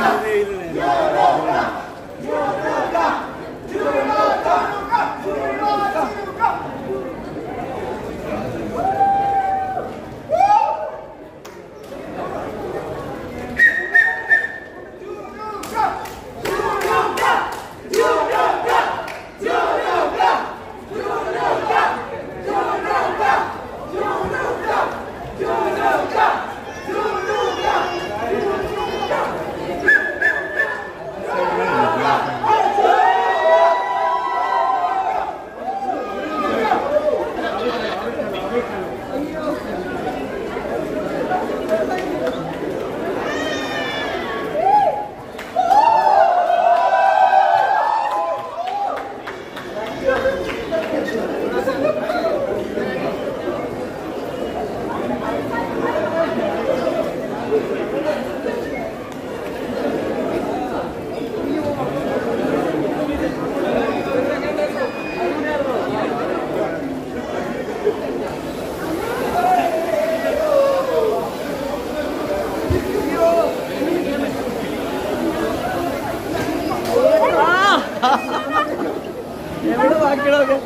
എവിടെ ബാക്കിയുള്ളതൊക്കെ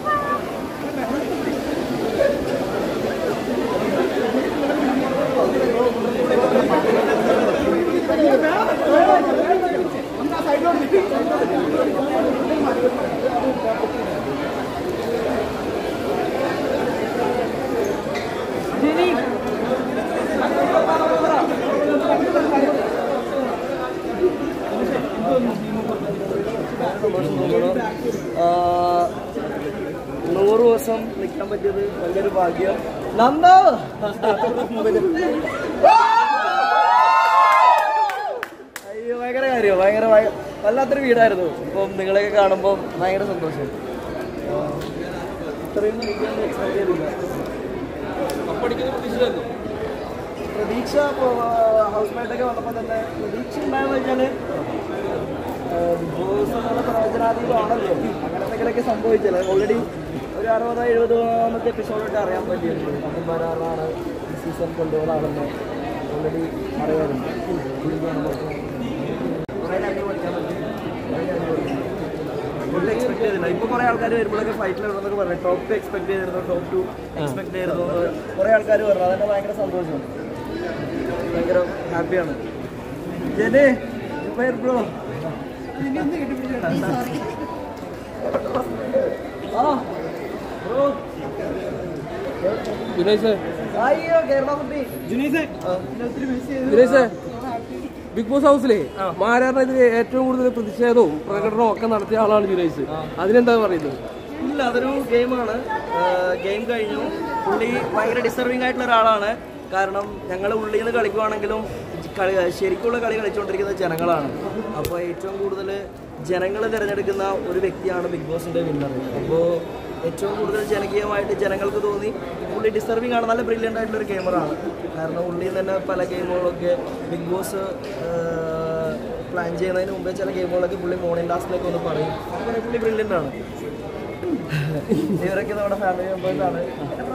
നൂറ് ദിവസം നിൽക്കാൻ പറ്റിയത് വലിയൊരു ഭാഗ്യം നന്ദോ അയ്യോ ഭയങ്കര കാര്യം ഭയങ്കര ഭയ- വല്ലാത്തൊരു വീടായിരുന്നു ഇപ്പം നിങ്ങളെയൊക്കെ കാണുമ്പോൾ ഭയങ്കര സന്തോഷം ആ, ഇത്രയും എക്സ്പെക്ട് ചെയ്തില്ല പ്രതീക്ഷ ഹൗസ് മേറ്റൊക്കെ വന്നപ്പോൾ തന്നെ പ്രതീക്ഷ ഉണ്ടായെന്ന് വെച്ചാൽ ബിഗ് ബോസ് എന്നുള്ള പ്രവചനാതീതമാണല്ലോ അങ്ങനെ എന്തെങ്കിലുമൊക്കെ സംഭവിച്ചത് ഓൾറെഡി ഒരു അറുപതോ എഴുപതോമത്തെ എപ്പിസോഡായിട്ട് അറിയാൻ പറ്റിയിരുന്നു അപ്പം വരാറാണ് ഈ സീസൺ കൊണ്ടുപോകാണെന്ന് ഓൾറെഡി അറിയാറുണ്ട് കുറേ കാര്യങ്ങൾ പഠിക്കാൻ പറ്റി കുറേ കാര്യങ്ങൾ പഠിക്കാൻ പറ്റി. ഫുൾ എക്സ്പെക്ട് ചെയ്തില്ല ഇപ്പൊ കുറെ ആൾക്കാർ വരുമ്പോഴൊക്കെ ഫൈറ്റിൽ വരുന്നൊക്കെ പറഞ്ഞു ടോപ്പ് ടു എക്സ്പെക്ട് ചെയ്തിരുന്നു ടോപ്പ് ടു എക്സ്പെക്ട് ചെയ്തിരുന്നു കുറെ ആൾക്കാർ പറഞ്ഞു അതെന്നെ ഭയങ്കര സന്തോഷം ഭയങ്കര ഹാപ്പിയാണ് ജനെ ബ്രോ ആ ബ്രോ ജുനൈസ് അയ്യോ കേരള കുട്ടി ജുനൈസ് ആ, എന്നെ ഒത്തിരി മിസ് ചെയ്തു ജുനൈസ് ബിഗ് ബോസ് ഹൗസിലെ മാരാറിനെതിരെ ഏറ്റവും കൂടുതൽ പ്രതിഷേധവും പ്രകടനവും ഒക്കെ നടത്തിയ ആളാണ് ജുനൈസ് അതിനെന്താ പറയുന്നത് ഇല്ല അതൊരു ഗെയിമാണ് ഗെയിം കഴിഞ്ഞു പുള്ളി ഭയങ്കര ഡിസർവിംഗ് ആയിട്ടുള്ള ഒരാളാണ് കാരണം ഞങ്ങൾ ഉള്ളിൽ നിന്ന് കളിക്കുവാണെങ്കിലും കളി ശരിക്കുള്ള കളി കളിച്ചുകൊണ്ടിരിക്കുന്നത് ജനങ്ങളാണ് അപ്പോൾ ഏറ്റവും കൂടുതൽ ജനങ്ങൾ തിരഞ്ഞെടുക്കുന്ന ഒരു വ്യക്തിയാണ് ബിഗ് ബോസിൻ്റെ വിന്നർ അപ്പോൾ ഏറ്റവും കൂടുതൽ ജനകീയമായിട്ട് ജനങ്ങൾക്ക് തോന്നി പുള്ളി ഡിസർവിംഗ് ആണ് നല്ല ബ്രില്യൻ്റ് ആയിട്ടുള്ള ഒരു ഗെയിമറാണ് കാരണം ഉള്ളിൽ തന്നെ പല ഗെയിമുകളൊക്കെ ബിഗ് ബോസ് പ്ലാൻ ചെയ്യുന്നതിന് മുമ്പേ ചില ഗെയിമുകളൊക്കെ പുള്ളി മോർണിംഗ് ലാസ്റ്റിലേക്ക് ഒന്ന് പറയും അങ്ങനെ പുള്ളി ബ്രില്യൻ്റ് ആണ് ഇവരൊക്കെ നമ്മുടെ ഫാമിലി മെമ്പേഴ്സ് ആണ്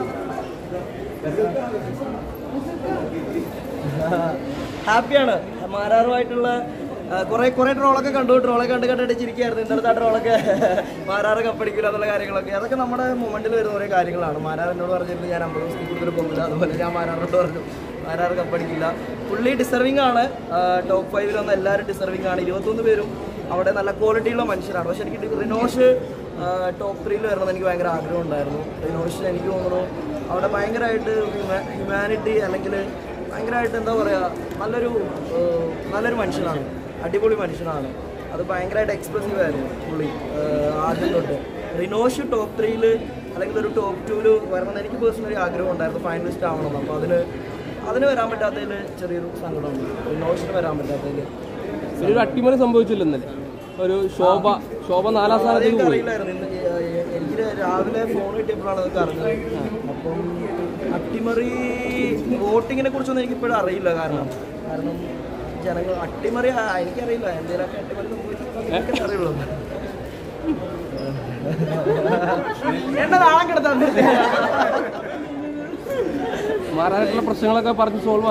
ഹാപ്പിയാണ് മാരാറുമായിട്ടുള്ള ആ, കുറെ കുറെ ട്രോളൊക്കെ കണ്ടു ട്രോളൊക്കെ കണ്ട് കണ്ടിട്ട് ചിരിക്കായിരുന്നു ഇന്നലത്തെ ആ ട്രോളൊക്കെ മാരാറ് കപ്പടിക്കില്ല എന്നുള്ള കാര്യങ്ങളൊക്കെ അതൊക്കെ നമ്മുടെ മൊമെന്റിൽ വരുന്ന കുറേ കാര്യങ്ങളാണ് മാരാർ എന്നോട് പറഞ്ഞിരുന്നു ഞാൻ അമ്പത് ദിവസത്തിൽ കൂടുതൽ പോകില്ല അതുപോലെ ഞാൻ മാരാറിനോട് പറഞ്ഞു മാരാറ് കപ്പടിക്കില്ല പുള്ളി ഡിസർവിംഗ് ആണ് ടോപ്പ് ഫൈവിൽ വന്ന എല്ലാവരും ഡിസർവിംഗ് ആണ് ഇരുപത്തൊന്ന് പേരും അവിടെ നല്ല ക്വാളിറ്റിയുള്ള മനുഷ്യരാണ് പക്ഷെ എനിക്ക് റിനോഷ് ടോപ്പ് ത്രീയിൽ വരണമെന്ന് എനിക്ക് ഭയങ്കര ആഗ്രഹം ഉണ്ടായിരുന്നു റിനോഷ് എനിക്ക് തോന്നുന്നു അവിടെ ഭയങ്കരമായിട്ട് ഹ്യൂമാനിറ്റി അല്ലെങ്കിൽ ഭയങ്കരമായിട്ട് എന്താ പറയുക നല്ലൊരു ഏഹ്, നല്ലൊരു മനുഷ്യനാണ് അടിപൊളി മനുഷ്യനാണ് അത് ഭയങ്കരമായിട്ട് എക്സ്പ്രസീവ് ആയിരുന്നു പുള്ളി ഏഹ്, ആദ്യം തൊട്ട് റിനോഷ് ടോപ്പ് ത്രീയിൽ അല്ലെങ്കിൽ ഒരു ടോപ്പ് ടൂവിൽ വരണമെന്ന് എനിക്ക് പേഴ്സണലി ആഗ്രഹം ഉണ്ടായിരുന്നു ഫൈനലിസ്റ്റ് ആവണം അപ്പോൾ അതിന് അതിന് വരാൻ പറ്റാത്തതിൽ ചെറിയൊരു സങ്കടമുണ്ട് റിനോഷിന് വരാൻ പറ്റാത്തതിൽ പിന്നെ ഒരു അട്ടിമറി സംഭവിച്ചില്ല ഇന്നലെ ഒരു ശോഭ ശോഭ നാലാം സ്ഥാനത്തേക്ക് ആദ്യം പോയി അറിയില്ലായിരുന്നു ഇന്ന് ഏ- എനിക്ക് രാവിലെ ഫോൺ കിട്ടിയപ്പോഴാണ് അതൊക്കെ അറിഞ്ഞത് അപ്പം അട്ടിമറി വോട്ടിങ്ങിനെ കുറിച്ചൊന്നും എനിക്ക് ഇപ്പോഴും അറിയില്ല കാരണം കാരണം ജനങ്ങൾ അട്ടിമറി ആ, എനിക്കറിയില്ല എന്തെങ്കിലുമൊക്കെ അട്ടിമറി സംഭവിച്ചു എനിക്കേ അറിയുള്ളൂ എന്നെ നാളെ കിടത്താൻ മാറാനായിട്ടുള്ള പ്രശ്നങ്ങളൊക്കെ പറഞ്ഞ് സോൾവ് ആയോ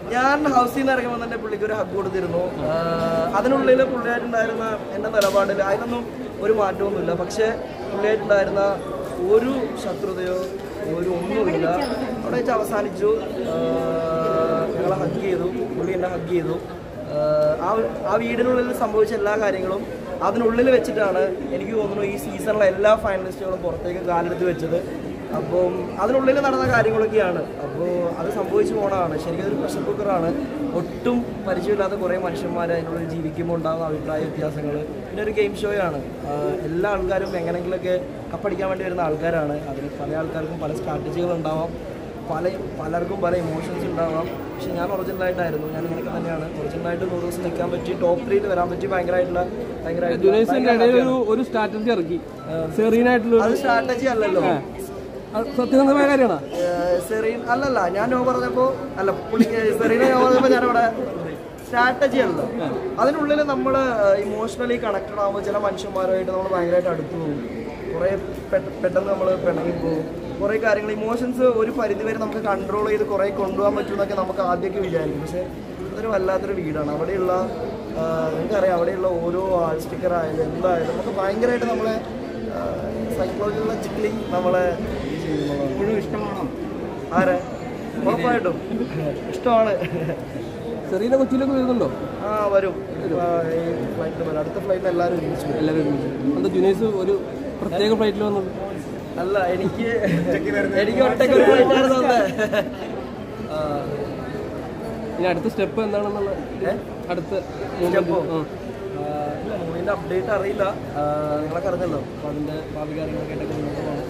ഞാൻ ഹൗസിൽ നിന്ന് ഇറങ്ങുമ്പോൾ തന്നെ പുള്ളിക്ക് ഒരു ഹഗ് കൊടുത്തിരുന്നു ആഹ് അതിനുള്ളിൽ പുള്ളിയായിട്ടുണ്ടായിരുന്ന എൻ്റെ നിലപാടിൽ അതിനൊന്നും ഒരു മാറ്റമൊന്നുമില്ല പക്ഷേ പുള്ളിയായിട്ടുണ്ടായിരുന്ന ഒരു ശത്രുതയോ ഒരു ഒന്നുമില്ല അവിടെ വെച്ച് അവസാനിച്ചു ഞങ്ങളെ ഹഗ് ചെയ്തു പുള്ളി എന്നെ ഹഗ് ചെയ്തു ആഹ് ആ ആ വീടിനുള്ളിൽ സംഭവിച്ച എല്ലാ കാര്യങ്ങളും അതിനുള്ളിൽ വെച്ചിട്ടാണ് എനിക്ക് തോന്നുന്നു ഈ സീസണിലെ എല്ലാ ഫൈനലിസ്റ്റുകളും പുറത്തേക്ക് കാലെടുത്ത് വെച്ചത് അപ്പം അതിനുള്ളിൽ നടന്ന കാര്യങ്ങളൊക്കെയാണ് അപ്പോൾ അത് സംഭവിച്ചു പോണതാണ് ശരിക്കും അതൊരു പ്രഷർ കുക്കറാണ് ഒട്ടും പരിചയമില്ലാത്ത കുറേ മനുഷ്യന്മാർ അതിനുള്ളിൽ ജീവിക്കുമ്പോൾ ഉണ്ടാകുന്ന അഭിപ്രായ വ്യത്യാസങ്ങൾ പിന്നെ ഒരു ഗെയിം ഷോയാണ് ആഹ് എല്ലാ ആൾക്കാരും എങ്ങനെയെങ്കിലുമൊക്കെ കപ്പടിക്കാൻ വേണ്ടി വരുന്ന ആൾക്കാരാണ് അതിന് പല ആൾക്കാർക്കും പല സ്ട്രാറ്റജികൾ ഉണ്ടാവാം പല പലർക്കും പല ഇമോഷൻസ് ഉണ്ടാവാം പക്ഷെ ഞാൻ ഒറിജിനലായിട്ടായിരുന്നു ഞാൻ ഇങ്ങനെയൊക്കെ തന്നെയാണ് ഒറിജിനലായിട്ട് നൂറ് ദിവസം നിൽക്കാൻ പറ്റി ടോപ്പ് ത്രീയിൽ വരാൻ പറ്റി ഭയങ്കരമായിട്ടുള്ള ഭയങ്കരമായിട്ടുള്ള ജുനൈസിന്റെ ഇടയിൽ ഒരു ഒരു സ്ട്രാറ്റജി ഇറക്കി സെറീനായിട്ടുള്ള അത് സ്ട്രാറ്റജി അല്ലല്ലോ സത്യസന്ധമായ കാര്യമാണ് ഏഹ് സെറീൻ അല്ലല്ല ഞാൻ നോ പറഞ്ഞപ്പോ അല്ല പുള്ളി സെറീനെ നോ പറഞ്ഞപ്പോ ഞാനിവിടെ സ്ട്രാറ്റജി അല്ല അതിനുള്ളിൽ നമ്മൾ ഇമോഷണലി കണക്റ്റഡ് ആകുമ്പോൾ ചില മനുഷ്യന്മാരുമായിട്ട് നമ്മൾ ഭയങ്കരമായിട്ട് അടുത്ത് പോകും കുറേ പെട്ടെന്ന് നമ്മൾ പിണങ്ങി പോകും കുറേ കാര്യങ്ങൾ ഇമോഷൻസ് ഒരു പരിധി വരെ നമുക്ക് കൺട്രോൾ ചെയ്ത് കുറേ കൊണ്ടുപോകാൻ പറ്റുമെന്നൊക്കെ നമുക്ക് ആദ്യമൊക്കെ വിചാരിക്കും പക്ഷേ അതൊരു വല്ലാത്തൊരു വീടാണ് അവിടെയുള്ള ആഹ് നിങ്ങൾക്കറിയാം അവിടെയുള്ള ഓരോ ആൾ സ്റ്റിക്കർ ആയാലും എന്തായാലും നമുക്ക് ഭയങ്കരമായിട്ട് നമ്മളെ സൈക്കോളജിക്കലി നമ്മളെ ഇത് ചെയ്യുന്നുള്ളതാണ് ഇപ്പോഴും ഇഷ്ടമാണോ ആരെ ഉറപ്പായിട്ടും ഇഷ്ടമാണ് സെറീന കൊച്ചിയിലൊക്കെ വരുന്നുണ്ടോ ആ വരും ആ, ഈ ഫ്ലൈറ്റിൽ വരും അടുത്ത ഫ്ലൈറ്റിൽ എല്ലാവരും ഒരുമിച്ച് വരും എല്ലാവരും ഒരുമിച്ച്. എന്താ ജുനൈസ് ഒരു പ്രത്യേക ഫ്ലൈറ്റിൽ വന്നത് അല്ല എനിക്ക് എനിക്ക് ഒറ്റയ്ക്ക് ഒരു ഫ്ലൈറ്റ് ആയിരുന്നു തന്നെ ആ, ഇനി അടുത്ത സ്റ്റെപ്പ് എന്താണെന്നുള്ള ഏ? അടുത്ത സ്റ്റെപ്പോ? ആ. ആ, ഇല്ല മൂവിൻ്റെ അപ്ഡേറ്റ് അറിയില്ല ആ, നിങ്ങളൊക്കെ അറിഞ്ഞല്ലോ അപ്പോൾ അതിൻ്റെ ഭാവി കാര്യങ്ങളൊക്കെ ആയിട്ടൊക്കെ മുന്നോട്ട് പോകണം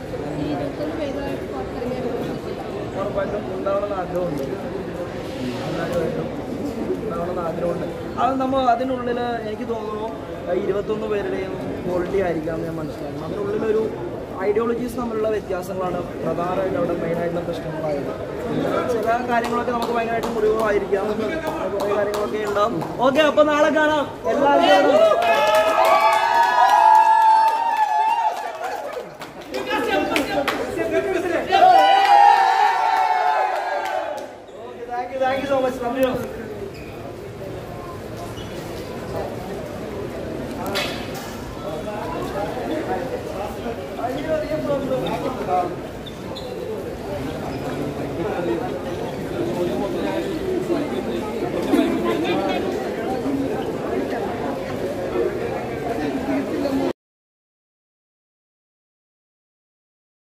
ഉറപ്പായിട്ടും ഉണ്ടാവണമെന്ന് ആഗ്രഹമുണ്ട് എല്ലാവരുമായിട്ടും ഉണ്ടാവണമെന്ന് ആഗ്രഹമുണ്ട് അത് നമ്മൾ അതിനുള്ളിൽ എനിക്ക് തോന്നുന്നു ആ ഇരുപത്തൊന്ന് പേരുടെയും ക്വാളിറ്റി ആയിരിക്കാം എന്ന് ഞാൻ മനസ്സിലാക്കുന്നു അതിനുള്ളിലൊരു ഐഡിയോളജീസ് തമ്മിലുള്ള വ്യത്യാസങ്ങളാണ് പ്രധാനമായിട്ട് അവിടെ മെയിനായിട്ടുള്ള പ്രശ്നങ്ങളായത് ചില കാര്യങ്ങളൊക്കെ നമുക്ക് ഭയങ്കരമായിട്ട് മുറിവായിരിക്കാം കുറേ കാര്യങ്ങളൊക്കെ ഉണ്ടാവും ഓക്കെ അപ്പോൾ നാളെ കാണാം എല്ലാവരും thank you thank you so much നന്ദി